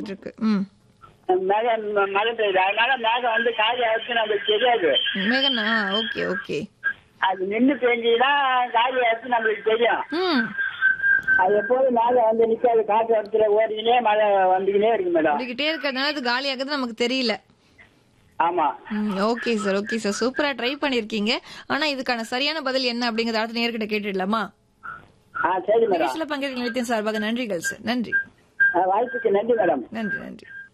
போயிட்டு இருக்கு ம் மேகம் ம- மழை பெய்யுது அதனால மேகம் வந்து காலி ஆயிடுச்சு நம்மளுக்கு தெரியாது மேகனா ஓகே ஓகே அது நின்று பெஞ்சுன்னா காலி ஆயிடுச்சு நம்மளுக்கு தெரியும் ம் அது எப்போதும் மேகம் வந்து நிக்காது காற்று இடத்துல ஓடிக்கினே மழை வந்துக்கினே இருக்கு மேடம் ஓடிக்கிட்டே இருக்கிறதுனால அது காலி ஆகுது நமக்கு தெரியல ஆமா ஓகே சார் ஓகே சார் சூப்பரா ட்ரை பண்ணிருக்கீங்க ஆனா இதுக்கான சரியான பதில் என்ன அப்படிங்கறத அடுத்த நேர்கிட்ட கேட்டுடலாமா ஆ சரி மேடம் நிகழ்ச்சியில பங்கேற்க நிலையத்தின் சார்பாக நன்றிகள் சார் நன்றி ஆ, வாய்ப்புக்கு நன்றி மேடம் நன்றி நன்றி